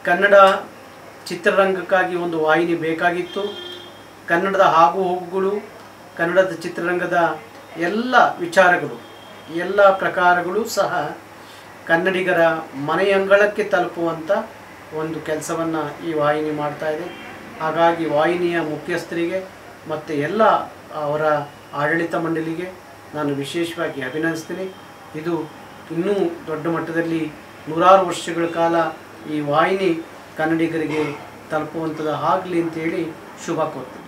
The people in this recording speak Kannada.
ಕನ್ನಡ ಚಿತ್ರರಂಗಕ್ಕಾಗಿ ಒಂದು ವಾಹಿನಿ ಬೇಕಾಗಿತ್ತು ಕನ್ನಡದ ಆಗು ಹೋಗುಗಳು ಕನ್ನಡದ ಚಿತ್ರರಂಗದ ಎಲ್ಲ ವಿಚಾರಗಳು ಎಲ್ಲ ಪ್ರಕಾರಗಳು ಸಹ ಕನ್ನಡಿಗರ ಮನೆಯಂಗಳಕ್ಕೆ ತಲುಪುವಂಥ ಒಂದು ಕೆಲಸವನ್ನು ಈ ವಾಹಿನಿ ಮಾಡ್ತಾ ಇದೆ ಹಾಗಾಗಿ ವಾಹಿನಿಯ ಮುಖ್ಯಸ್ಥರಿಗೆ ಮತ್ತು ಎಲ್ಲ ಅವರ ಆಡಳಿತ ಮಂಡಳಿಗೆ ನಾನು ವಿಶೇಷವಾಗಿ ಅಭಿನಂದಿಸ್ತೀನಿ ಇದು ಇನ್ನೂ ದೊಡ್ಡ ಮಟ್ಟದಲ್ಲಿ ನೂರಾರು ವರ್ಷಗಳ ಕಾಲ ಈ ವಾಹಿನಿ ಕನ್ನಡಿಗರಿಗೆ ತಲುಪುವಂಥದ್ದು ಆಗಲಿ ಅಂತೇಳಿ ಶುಭ ಕೋರ್ತೀನಿ